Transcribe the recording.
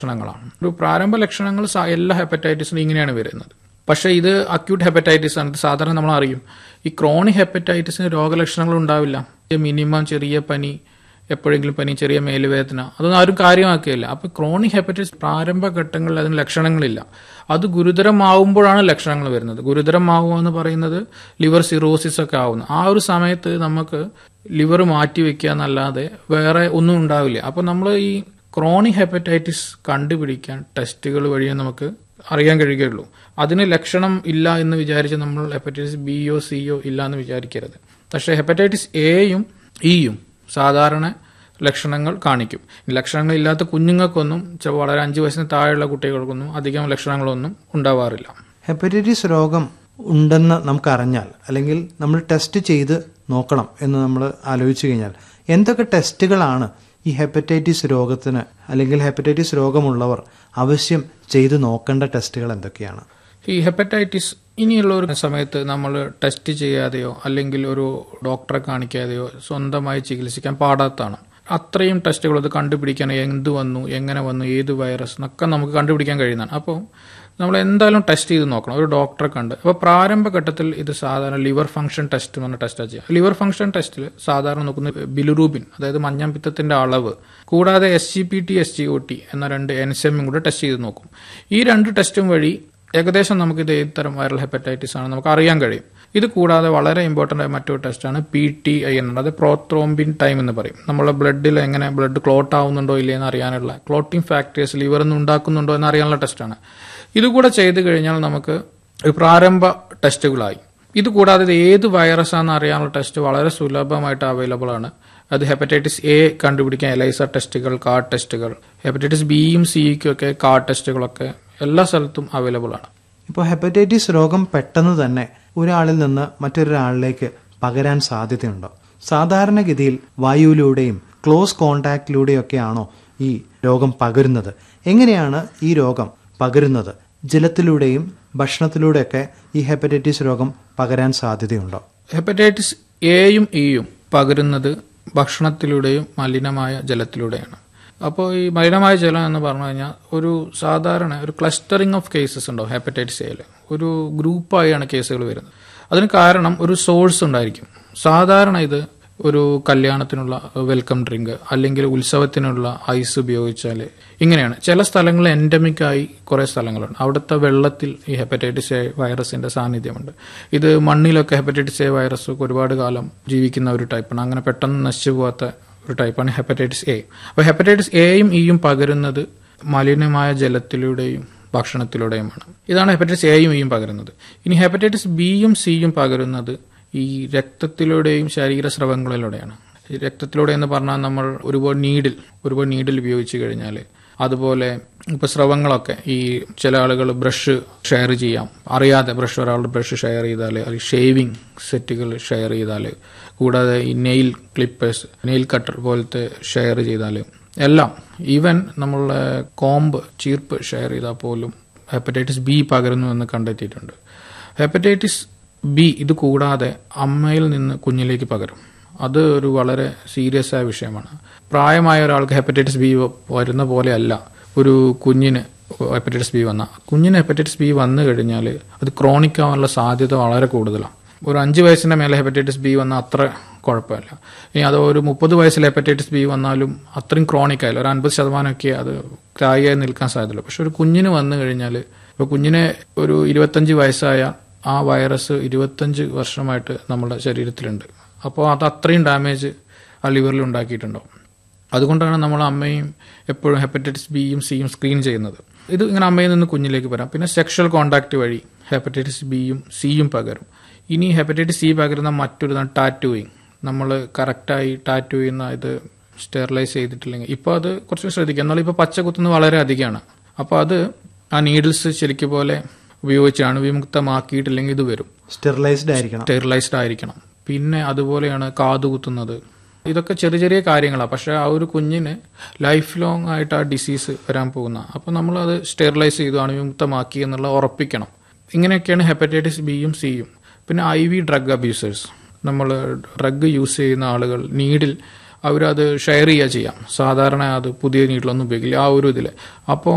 ലക്ഷണങ്ങളാണ് ഒരു പ്രാരംഭ ലക്ഷണങ്ങൾ സ- എല്ലാ ഹെപ്പറ്റൈറ്റിസിനും ഇങ്ങനെയാണ് വരുന്നത് പക്ഷേ ഇത് അക്യൂട്ട് ഹെപ്പറ്റൈറ്റിസ് ആണ് ഇത് സാധാരണ നമ്മൾ അറിയും ഈ ക്രോണിക് ഹെപ്പറ്റൈറ്റിസിന് രോഗലക്ഷണങ്ങൾ ഉണ്ടാവില്ല മിനിമം ചെറിയ പനി എപ്പോഴെങ്കിലും പനി ചെറിയ മേലുവേദന അതൊന്നും ആരും കാര്യമാക്കുകയില്ല അപ്പൊ ക്രോണിക് ഹെപ്പറ്റൈറ്റിസ് പ്രാരംഭ ഘട്ടങ്ങളിൽ അതിന് ലക്ഷണങ്ങളില്ല അത് ഗുരുതരമാവുമ്പോഴാണ് ലക്ഷണങ്ങൾ വരുന്നത് ഗുരുതരമാവുക എന്ന് പറയുന്നത് ലിവർ സിറോസിസ് ഒക്കെ ആവുന്നു ആ ഒരു സമയത്ത് നമുക്ക് ലിവർ മാറ്റി വെക്കുക എന്നല്ലാതെ വേറെ ഒന്നും ഉണ്ടാവില്ല അപ്പൊ നമ്മൾ ഈ ക്രോണിക് ഹെപ്പറ്റൈറ്റിസ് കണ്ടുപിടിക്കാൻ ടെസ്റ്റുകൾ വഴിയേ നമുക്ക് അറിയാൻ കഴിയുകയുള്ളൂ അതിന് ലക്ഷണം ഇല്ല എന്ന് വിചാരിച്ച് നമ്മൾ ഹെപ്പറ്റൈറ്റിസ് ബിയോ സിയോ ഇല്ല എന്ന് വിചാരിക്കരുത് പക്ഷേ ഹെപ്പറ്റൈറ്റിസ് എയും ഇയും സാധാരണ ലക്ഷണങ്ങൾ കാണിക്കും ഈ ലക്ഷണങ്ങൾ ഇല്ലാത്ത കുഞ്ഞുങ്ങൾക്കൊന്നും ചെ- വളരെ അഞ്ച് വയസ്സിന് താഴെയുള്ള കുട്ടികൾക്കൊന്നും അധികം ലക്ഷണങ്ങളൊന്നും ഉണ്ടാവാറില്ല ഹെപ്പറ്റൈറ്റിസ് രോഗം ഉണ്ടെന്ന് നമുക്കറിഞ്ഞാൽ അല്ലെങ്കിൽ നമ്മൾ ടെസ്റ്റ് ചെയ്ത് നോക്കണം എന്ന് നമ്മൾ ആലോചിച്ചു കഴിഞ്ഞാൽ എന്തൊക്കെ ടെസ്റ്റുകളാണ് ഈ ഹെപ്പറ്റൈറ്റിസ് രോഗത്തിന് അല്ലെങ്കിൽ ഹെപ്പറ്റൈറ്റിസ് രോഗമുള്ളവർ ആവശ്യം ചെയ്ത് നോക്കേണ്ട ടെസ്റ്റുകൾ എന്തൊക്കെയാണ് ഈ ഹെപ്പറ്റൈറ്റിസ് ഇനിയുള്ള ഒരു സമയത്ത് നമ്മൾ ടെസ്റ്റ് ചെയ്യാതെയോ അല്ലെങ്കിൽ ഒരു ഡോക്ടറെ കാണിക്കാതെയോ സ്വന്തമായി ചികിത്സിക്കാൻ പാടാത്തതാണ് അത്രയും ടെസ്റ്റുകൾ അത് കണ്ടുപിടിക്കാൻ എന്ത് വന്നു എങ്ങനെ വന്നു ഏത് വൈറസ് എന്നൊക്കെ നമുക്ക് കണ്ടുപിടിക്കാൻ കഴിയുന്നതാണ് അപ്പോൾ നമ്മൾ എന്തായാലും ടെസ്റ്റ് ചെയ്ത് നോക്കണം ഒരു ഡോക്ടറെ കണ്ട് അപ്പോൾ പ്രാരംഭഘട്ടത്തിൽ ഇത് സാധാരണ ലിവർ ഫംഗ്ഷൻ ടെസ്റ്റ് എന്ന് പറഞ്ഞ ടെസ്റ്റാണ് ചെയ്യുക ലിവർ ഫംഗ്ഷൻ ടെസ്റ്റിൽ സാധാരണ നോക്കുന്നത് ബിലുറൂബിൻ അതായത് മഞ്ഞപ്പിത്തത്തിന്റെ അളവ് കൂടാതെ S G P T S G O T എന്ന രണ്ട് എൻസെമ്മും കൂടെ ടെസ്റ്റ് ചെയ്ത് നോക്കും ഈ രണ്ട് ടെസ്റ്റും വഴി ഏകദേശം നമുക്ക് ഇത് ഏത് തരം വൈറൽ ഹെപ്പറ്റൈറ്റിസ് ആണ് നമുക്ക് അറിയാൻ കഴിയും ഇത് കൂടാതെ വളരെ ഇമ്പോർട്ടന്റ് ആയ മറ്റൊരു ടെസ്റ്റാണ് പി ടി ഐ എന്നുള്ളത് അത് പ്രോത്രോംബിൻ ടൈം എന്ന് പറയും നമ്മളെ ബ്ലഡിൽ എങ്ങനെ ബ്ലഡ് ക്ലോട്ട് ആവുന്നുണ്ടോ ഇല്ലേ എന്ന് അറിയാനുള്ള ക്ലോട്ടിംഗ് ഫാക്ടേഴ്സ് ലിവറിൽ നിന്ന് ഉണ്ടാക്കുന്നുണ്ടോ എന്ന് അറിയാനുള്ള ടെസ്റ്റാണ് ഇതുകൂടെ ചെയ്തു കഴിഞ്ഞാൽ നമുക്ക് ഒരു പ്രാരംഭ ടെസ്റ്റുകളായി ഇത് കൂടാതെ ഇത് ഏത് വൈറസ് ആണെന്ന് അറിയാനുള്ള ടെസ്റ്റ് വളരെ സുലഭമായിട്ട് അവൈലബിൾ ആണ് അത് ഹെപ്പറ്റൈറ്റിസ് എ കണ്ടുപിടിക്കാൻ ELISA tests card tests hepatitis ബിയും സിക്കും ഒക്കെ കാർഡ് ടെസ്റ്റുകളൊക്കെ എല്ലാ സ്ഥലത്തും അവൈലബിൾ ആണ് ഇപ്പോൾ ഹെപ്പറ്റൈറ്റിസ് രോഗം പെട്ടെന്ന് തന്നെ ഒരാളിൽ നിന്ന് മറ്റൊരാളിലേക്ക് പകരാൻ സാധ്യതയുണ്ടോ സാധാരണഗതിയിൽ വായുവിലൂടെയും ക്ലോസ് കോണ്ടാക്റ്റിലൂടെയൊക്കെയാണോ ഈ രോഗം പകരുന്നത് എങ്ങനെയാണ് ഈ രോഗം പകരുന്നത് ജലത്തിലൂടെയും ഭക്ഷണത്തിലൂടെയൊക്കെ ഈ ഹെപ്പറ്റൈറ്റിസ് രോഗം പകരാൻ സാധ്യതയുണ്ടോ ഹെപ്പറ്റൈറ്റിസ് എയും ഇയും പകരുന്നത് ഭക്ഷണത്തിലൂടെയും മലിനമായ ജലത്തിലൂടെയാണ് അപ്പോൾ ഈ മലിനമായ ജലം എന്ന് പറഞ്ഞു കഴിഞ്ഞാൽ ഒരു സാധാരണ ഒരു ക്ലസ്റ്ററിംഗ് ഓഫ് കേസസ് ഉണ്ടാവും ഹെപ്പറ്റൈറ്റിസ് എയിൽ ഒരു ഗ്രൂപ്പായാണ് കേസുകൾ വരുന്നത് അതിന് കാരണം ഒരു സോഴ്സ് ഉണ്ടായിരിക്കും സാധാരണ ഇത് ഒരു കല്യാണത്തിനുള്ള വെൽക്കം ഡ്രിങ്ക് അല്ലെങ്കിൽ ഉത്സവത്തിനുള്ള ഐസ് ഉപയോഗിച്ചാൽ ഇങ്ങനെയാണ് ചില സ്ഥലങ്ങളിൽ എൻഡമിക് ആയി കുറേ സ്ഥലങ്ങളുണ്ട് അവിടുത്തെ വെള്ളത്തിൽ ഈ ഹെപ്പറ്റൈറ്റിസ് എ വൈറസിന്റെ സാന്നിധ്യമുണ്ട് ഇത് മണ്ണിലൊക്കെ ഹെപ്പറ്റൈറ്റിസ് എ വൈറസ് ഒരുപാട് കാലം ജീവിക്കുന്ന ഒരു ടൈപ്പാണ് അങ്ങനെ പെട്ടെന്ന് നശിച്ചു പോകാത്ത ഒരു ടൈപ്പാണ് ഹെപ്പറ്റൈറ്റിസ് എ അപ്പോൾ ഹെപ്പറ്റൈറ്റിസ് എയും ഇയും പകരുന്നത് മലിനമായ ജലത്തിലൂടെയും ഭക്ഷണത്തിലൂടെയുമാണ് ഇതാണ് ഹെപ്പറ്റൈറ്റിസ് എയും ഇയും പകരുന്നത് ഇനി ഹെപ്പറ്റൈറ്റിസ് ബിയും സിയും പകരുന്നത് ഈ രക്തത്തിലൂടെയും ശരീരസ്രവങ്ങളിലൂടെയാണ് ഈ രക്തത്തിലൂടെ എന്ന് പറഞ്ഞാൽ നമ്മൾ ഒരുപാട് നീഡിൽ ഒരുപാട് നീഡിൽ ഉപയോഗിച്ച് കഴിഞ്ഞാൽ അതുപോലെ ഇപ്പൊ സ്രവങ്ങളൊക്കെ ഈ ചില ആളുകൾ ബ്രഷ് ഷെയർ ചെയ്യാം അറിയാതെ ബ്രഷ് ഒരാളുടെ ബ്രഷ് ഷെയർ ചെയ്താൽ അല്ലെങ്കിൽ ഷേവിങ് സെറ്റുകൾ ഷെയർ ചെയ്താൽ കൂടാതെ ഈ നെയിൽ ക്ലിപ്പേഴ്സ് നെയിൽ കട്ടർ പോലത്തെ ഷെയർ ചെയ്താൽ എല്ലാം ഈവൻ നമ്മളുടെ കോമ്പ് ചീർപ്പ് ഷെയർ ചെയ്താൽ പോലും ഹെപ്പറ്റൈറ്റിസ് ബി പകരുന്നു എന്ന് കണ്ടെത്തിയിട്ടുണ്ട് ഹെപ്പറ്റൈറ്റിസ് ബി ഇത് കൂടാതെ അമ്മയിൽ നിന്ന് കുഞ്ഞിലേക്ക് പകരും അത് ഒരു വളരെ സീരിയസ് ആയ വിഷയമാണ് പ്രായമായ ഒരാൾക്ക് ഹെപ്പറ്റൈറ്റിസ് ബി വരുന്ന പോലെയല്ല ഒരു കുഞ്ഞിന് ഹെപ്പറ്റൈറ്റിസ് ബി വന്ന കുഞ്ഞിന് ഹെപ്പറ്റൈറ്റിസ് ബി വന്നു കഴിഞ്ഞാൽ അത് ക്രോണിക് ആവാനുള്ള സാധ്യത വളരെ കൂടുതലാണ് ഒരു അഞ്ച് വയസ്സിന്റെ മേലെ ഹെപ്പറ്റൈറ്റിസ് ബി വന്നാൽ അത്ര കുഴപ്പമില്ല ഇനി അത് ഒരു മുപ്പത് വയസ്സിൽ ഹെപ്പറ്റൈറ്റിസ് ബി വന്നാലും അത്രയും ക്രോണിക് ആയില്ല ഒരു അൻപത് ശതമാനമൊക്കെ അത് സ്ഥായിയായി നിൽക്കാൻ സാധ്യതയുള്ളൂ പക്ഷെ ഒരു കുഞ്ഞിന് വന്നു കഴിഞ്ഞാൽ ഇപ്പോൾ കുഞ്ഞിന് ഒരു ഇരുപത്തഞ്ച് വയസ്സായ ആ വൈറസ് ഇരുപത്തഞ്ച് വർഷമായിട്ട് നമ്മുടെ ശരീരത്തിലുണ്ട് അപ്പോൾ അത് അത്രയും ഡാമേജ് ആ ലിവറിൽ ഉണ്ടാക്കിയിട്ടുണ്ടാവും അതുകൊണ്ടാണ് നമ്മൾ അമ്മയും എപ്പോഴും ഹെപ്പറ്റൈറ്റിസ് ബിയും സിയും സ്ക്രീൻ ചെയ്യുന്നത് ഇത് ഇങ്ങനെ അമ്മയിൽ നിന്ന് കുഞ്ഞിലേക്ക് വരാം പിന്നെ സെക്ഷൽ കോണ്ടാക്ട് വഴി ഹെപ്പറ്റൈറ്റിസ് ബിയും സിയും പകരും ഇനി ഹെപ്പറ്റൈറ്റിസ് സി പകരുന്ന മറ്റൊരു ടാറ്റൂയിങ് നമ്മൾ കറക്റ്റായി ടാറ്റു ചെയ്യുന്ന ഇത് സ്റ്റെറിലൈസ് ചെയ്തിട്ടില്ലെങ്കിൽ ഇപ്പോൾ അത് കുറച്ച് ശ്രദ്ധിക്കുക എന്നാൽ ഇപ്പോൾ പച്ച കുത്തുന്നത് വളരെ അധികമാണ് അപ്പോൾ അത് ആ നീഡിൽസ് ശരിക്കും പോലെ ഉപയോഗിച്ച് അണുവിമുക്തമാക്കിയിട്ടില്ലെങ്കിൽ ഇത് വരും സ്റ്റെറിലൈസ്ഡ് ആയിരിക്കണം സ്റ്റെറിലൈസ്ഡ് ആയിരിക്കണം പിന്നെ അതുപോലെയാണ് കാതു കുത്തുന്നത് ഇതൊക്കെ ചെറിയ ചെറിയ കാര്യങ്ങളാണ് പക്ഷെ ആ ഒരു കുഞ്ഞിന് ലൈഫ് ലോങ് ആയിട്ട് ആ ഡിസീസ് വരാൻ പോകുന്ന അപ്പോൾ നമ്മൾ അത് സ്റ്റെറിലൈസ് ചെയ്തു അണുവിമുക്തമാക്കി എന്നുള്ള ഉറപ്പിക്കണം ഇങ്ങനെയൊക്കെയാണ് ഹെപ്പറ്റൈറ്റിസ് ബിയും സിയും പിന്നെ ഐ വി ഡ്രഗ് അബ്യൂസേഴ്സ് നമ്മൾ ഡ്രഗ് യൂസ് ചെയ്യുന്ന ആളുകൾ നീഡിൽ അവരത് ഷെയർ ചെയ്യുക ചെയ്യാം സാധാരണ അത് പുതിയ നീഡിലൊന്നും ഉപയോഗിക്കില്ല ആ ഒരു ഇതിൽ അപ്പോൾ